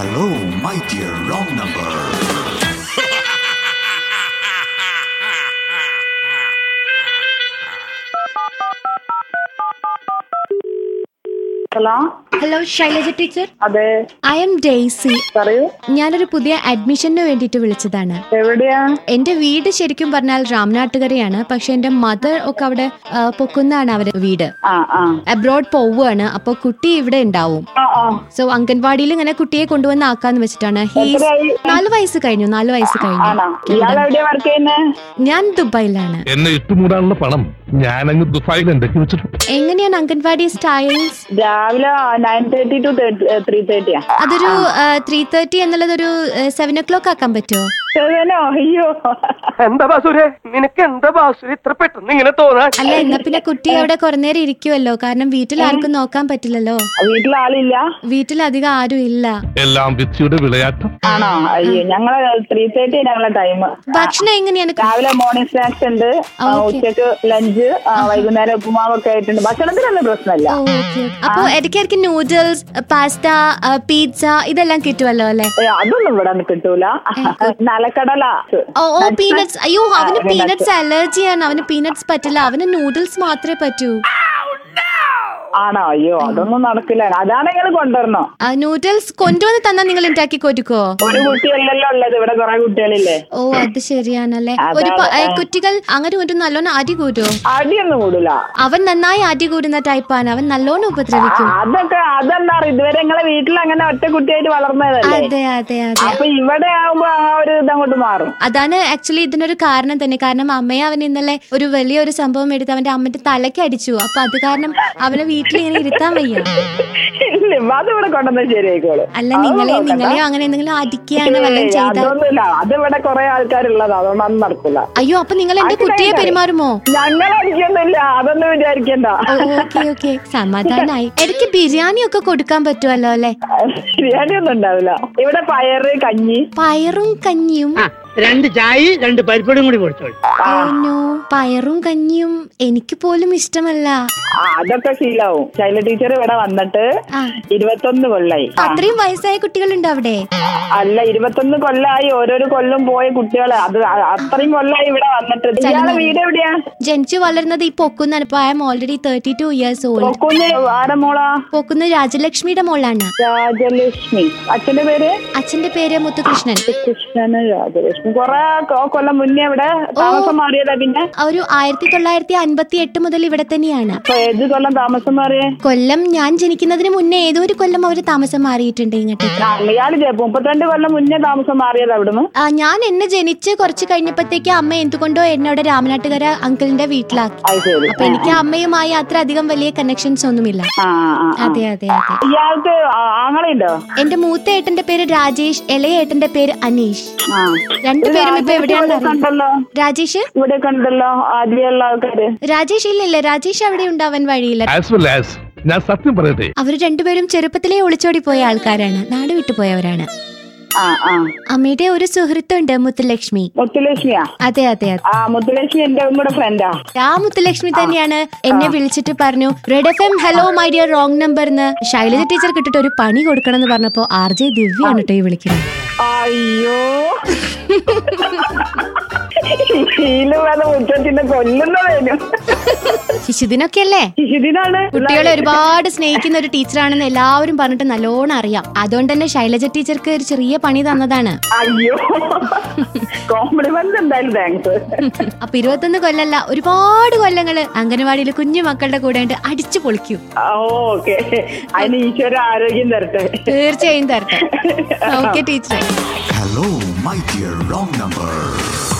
Hello, my dear wrong number. Hello hello Shailaja teacher അതെ I'm Daisy പറയൂ ഞാനൊരു പുതിയ അഡ്മിഷന് വേണ്ടിയിട്ട് വിളിച്ചതാണ് എവിടെയാ എന്റെ വീട് ശരിക്കും പറഞ്ഞാൽ രാംനാട്ടുകരയാണ് പക്ഷെ എന്റെ മദർ ഒക്കെ അവിടെ ആ, പൊക്കുന്നാണ് അവരുടെ വീട് ആ ആ അബ്രോഡ് പോവുകയാണ് അപ്പൊ കുട്ടി ഇവിടെ ഉണ്ടാവും ആ ആ സോ അംഗൻവാടിയിൽ ഇങ്ങനെ കുട്ടിയെ കൊണ്ടുവന്ന് ആക്കാന്ന് വെച്ചിട്ടാണ് ഹീസ് എത്രയായി? നാല് വയസ്സ് കഴിഞ്ഞു നാല് വയസ്സ് ആണോ കഴിഞ്ഞു ഇയാൾ എവിടെയാ വർക്ക് ചെയ്യുന്നത് ഞാൻ ദുബായിലാണ് എന്നെ ഇട്ടുമൂടാനുള്ള പണം ഞാനങ്ങ് ദുബായിൽ എന്തൊക്കെ വെച്ചിട്ടുണ്ട് എങ്ങനെയാണ് അംഗൻവാടി സ്റ്റൈൽസ് രാവിലെ നയൻ തേർട്ടി ടു ത്രീ തേർട്ടിയാ അതൊരു ത്രീ തേർട്ടി എന്നുള്ളത് ഒരു സെവൻ ഒ ക്ലോക്ക് ആക്കാൻ പറ്റുമോ സെവനോ അയ്യോ എന്താ ബാസുരെ നിനക്ക് എന്താ ബാസുര ഇത്ര പെട്ടെന്ന് ഇങ്ങനെ തോന്നാൻ അല്ല എന്നാ പിന്നെ കുട്ടി അവിടെ കുറെ നേരം ഇരിക്കുമല്ലോ കാരണം വീട്ടിൽ ആർക്കും നോക്കാൻ പറ്റില്ലല്ലോ വീട്ടിൽ ആളില്ല വീട്ടിൽ അധികം ആരും ഇല്ല എല്ലാം വിധിയുടെ വിളയാട്ടം ആണോ അയ്യോ ഞങ്ങളെ ത്രീ തേർട്ടി ഞങ്ങളെ ടൈം ഭക്ഷണം എങ്ങനെയാണ് രാവിലെ മോർണിംഗ് സ്നാക്സ് ഉണ്ട് ആ, ആ, okay. ഉച്ചക്ക് ലഞ്ച് വൈകുന്നേരം ഉപ്പുമാവൊക്കെ ആയിട്ടുണ്ട് ഭക്ഷണത്തിനൊന്നും പ്രശ്നമില്ല ഓ ഓക്കെ അപ്പൊ ഇടയ്ക്കിടയ്ക്ക് നൂഡിൽസ് പാസ്ത പിസ്സ ഇതെല്ലാം കിട്ടുമല്ലോ അല്ലെ ഏ, അതൊന്നും ഇവിടെ കിട്ടൂല നിലക്കടല ഓ ഓ പീനട്സ് അയ്യോ അവന് പീനട്സ് അലർജിയാണ് അവന് പീനട്സ് പറ്റില്ല അവന് നൂഡിൽസ് മാത്രമേ പറ്റൂ ആണോ അയ്യോ അതൊന്നും നടക്കില്ല അതാണ് നിങ്ങൾ കൊണ്ടുവരണോ നൂഡിൽസ് കൊണ്ടുവന്ന് തന്നാൽ നിങ്ങൾ ഉണ്ടാക്കി കൊടുക്കോ ഒരു കുട്ടിയല്ലല്ലോ ഉള്ളത് ഇവിടെ കുറെ കുട്ടികളില്ലേ ഓ അത് ശരിയാണല്ലേ അതാണ്, ഒരു പ- ഏ, ആ. കുട്ടികൾ അങ്ങനെ ഒരു നല്ലോണം അടി കൂരോ അടിയൊന്നും കൂടില്ല അവൻ നന്നായി അടി കൂടുന്ന ടൈപ്പാണ് അവൻ നല്ലോണം ഉപദ്രവിക്കും അതൊക്കെ അതെന്താ അറിയ ഇതുവരെ നിങ്ങളെ വീട്ടിൽ അങ്ങനെ ഒറ്റ കുട്ടിയായിട്ട് വളർന്നതല്ലേ അതെ അതെ അതെ അപ്പൊ ഇവിടെ ആവുമ്പോ ആ ഒരു ഇതങ്ങോട്ട് മാറും അതാണ് ആക്ച്വലി ഇതിനൊരു കാരണം തന്നെ കാരണം അമ്മയെ അവൻ ഇന്നലെ ഒരു വലിയൊരു സംഭവം എടുത്ത് അവന്റെ അമ്മന്റെ തലയ്ക്ക് അടിച്ചു അപ്പൊ അത് കാരണം അവനെ വീട്ടിൽ ഇങ്ങനെ ഇരുത്താൻ വയ്യ ഇല്ല അത് ഇവിടെ കൊണ്ടുവന്നാൽ ശരിയായിക്കോളൂ അല്ല അതൊന്നും നിങ്ങളെ നോക്കണ്ട. നിങ്ങളെയോ അങ്ങനെ എന്തെങ്കിലും അടിക്കുക അങ്ങനെ വല്ലതും ഏയ്, ചെയ്താൽ അതൊന്നുമില്ല അത് ഇവിടെ കുറെ ആൾക്കാരുള്ളതാ അതുകൊണ്ട് അതൊന്നും നടക്കില്ല അയ്യോ അപ്പൊ നിങ്ങൾ എന്റെ അത് കുട്ടിയെ കഴിഞ്ഞാൽ. പെരുമാറുമോ ഞങ്ങൾ അടിക്കൊന്നുമില്ല അതൊന്നും വിചാരിക്കണ്ട ഓക്കെ ഓക്കെ സമാധാനായി ഇടയ്ക്ക് ബിരിയാണി ഒക്കെ കൊടുക്കാൻ പറ്റുമല്ലോ അല്ലെ ബിരിയാണി ഒന്നും ഉണ്ടാവില്ല ഇവിടെ പയറ് കഞ്ഞി പയറും കഞ്ഞിയും ആ, രണ്ട് ചായ രണ്ട് പരിപ്പടും കൂടി പൊടിച്ചോളൂ ഓ നോ പയറും കഞ്ഞിയും എനിക്ക് പോലും ഇഷ്ടമല്ല ആ, അതൊക്കെ ശീലാവും ശൈല ടീച്ചർ ഇവിടെ വന്നിട്ട് ആ. ഇരുപത്തൊന്ന് കൊല്ലായി ആ. അത്രയും വയസ്സായ കുട്ടികളുണ്ട് അവിടെ അല്ല ഇരുപത്തൊന്ന് കൊല്ലായി ഓരോരോ കൊല്ലം പോയ കുട്ടികള് അത് അ- അത്രയും കൊല്ലായി ഇവിടെ വന്നിട്ട് ഇയാളെ വീട് എവിടെയാ ജനിച്ചു വളർന്നത് ഈ പൊക്കുന്നാണ് ഇപ്പൊ I'm already thirty two years old Pokkunnu ആരെ മോളാ പൊക്കുന്ന് രാജലക്ഷ്മിയുടെ മോളാണ് രാജലക്ഷ്മി അച്ഛന്റെ പേര് അച്ഛന്റെ പേര് മുത്തുകൃഷ്ണൻ കൃഷ്ണന് രാജലക്ഷ്മി കൊറേ കൊ- കൊല്ലം മുന്നേ ഇവിടെ താമസം മാറിയതാ പിന്നെ ഒരു ആയിരത്തി തൊള്ളായിരത്തി അൻപത്തി എട്ട് മുതൽ ഇവിടെ തന്നെയാണ് അപ്പൊ ഏത് കൊല്ലം താമസം മാറിയേ കൊല്ലം ഞാൻ ജനിക്കുന്നതിന് മുന്നേ ഏതോ ഒരു കൊല്ലം അവര് താമസം മാറിയിട്ടുണ്ട് ഇങ്ങോട്ടേക്ക് ഇയാള് ജെ- മുപ്പത്തിരണ്ട് കൊല്ലം മുന്നേ താമസം മാറിയത് അവിടുന്ന് ആ, ഞാൻ എന്നെ ജനിച്ച് കുറച്ച് കഴിഞ്ഞപ്പോഴത്തേക്ക് അമ്മ എന്തുകൊണ്ടോ എന്നോട് രാമനാട്ടുകര അങ്കിളിന്റെ വീട്ടിലാക്കി അത് ശരി അപ്പൊ എനിക്ക് അമ്മയുമായി അത്ര അധികം വലിയ കണക്ഷൻസ് ഒന്നുമില്ല ആ ആ, ആ. അതെ അതെ അതെ ഇയാൾക്ക് ആ- ആങ്ങളുണ്ടോ എന്റെ മൂത്ത ഏട്ടന്റെ പേര് രാജേഷ് ഇളയ ഏട്ടന്റെ പേര് അനീഷ് ആ രണ്ടുപേരും ഇപ്പൊ എവിടെയാണെന്ന് അറിയില്ല. കണ്ടല്ലോ രാജേഷ് ഇവിടെ കണ്ടല്ലോ ആദ്യമുള്ള ആൾക്കാര് രാജേഷ് ഇല്ലില്ല രാജേഷ് അവിടെ ഉണ്ടാവാൻ വഴിയില്ല ആസ് വെൽ ആസ് ഞാൻ സത്യം പറയട്ടെ അവർ രണ്ടുപേരും ചെറുപ്പത്തിലേ ഒളിച്ചോടി പോയ ആൾക്കാരാണ് നാട് വിട്ടുപോയവരാണ് ആ ആ അമ്മയുടെ ഒരു സുഹൃത്തുണ്ട് മുത്തുലക്ഷ്മി മുത്തുലക്ഷ്മിയാ അതെ അതെ അതെ ആ മുത്തുലക്ഷ്മി എന്റെ കൂടെ ഫ്രണ്ടാ ആ മുത്തുലക്ഷ്മി തന്നെയാണ് എന്നെ വിളിച്ചിട്ട് പറഞ്ഞു red F M hello my dear wrong number എന്ന് ശൈലജ ടീച്ചർ കിട്ടിട്ട് ഒരു പണി കൊടുക്കണം എന്ന് പറഞ്ഞപ്പോ ആർ ജെ ദിവ്യാണ് കേട്ടോ ഈ വിളിക്കുന്നത് അയ്യോ ശീലം വേണം മുറ്റത്തിന്റെ കൊല്ലുന്നതേനു ശിശുദിനൊക്കെ അല്ലേ ഇതിനാണ് കുട്ടികളെ ഒരുപാട് സ്നേഹിക്കുന്ന ഒരു ടീച്ചറാണെന്ന് എല്ലാവരും പറഞ്ഞിട്ട് നല്ലോണം അറിയാം അതുകൊണ്ട് തന്നെ ശൈലജ ടീച്ചർക്ക് ഒരു ചെറിയ പണി തന്നതാണ് അയ്യോ കോംപ്ലിമെന്റ് എന്തായാലും താങ്ക്സ് അപ്പൊ ഇരുപത്തൊന്ന് കൊല്ലല്ല ഒരുപാട് കൊല്ലങ്ങള് അംഗനവാടിയിൽ കുഞ്ഞു മക്കളുടെ കൂടെ ഉണ്ട് അടിച്ചു പൊളിക്കൂ ഓക്കെ അതിന് ഈശ്വര ആരോഗ്യം തരട്ടെ തീർച്ചയായും തരട്ടെ ഓക്കെ ടീച്ചറെ Hello, my dear wrong number.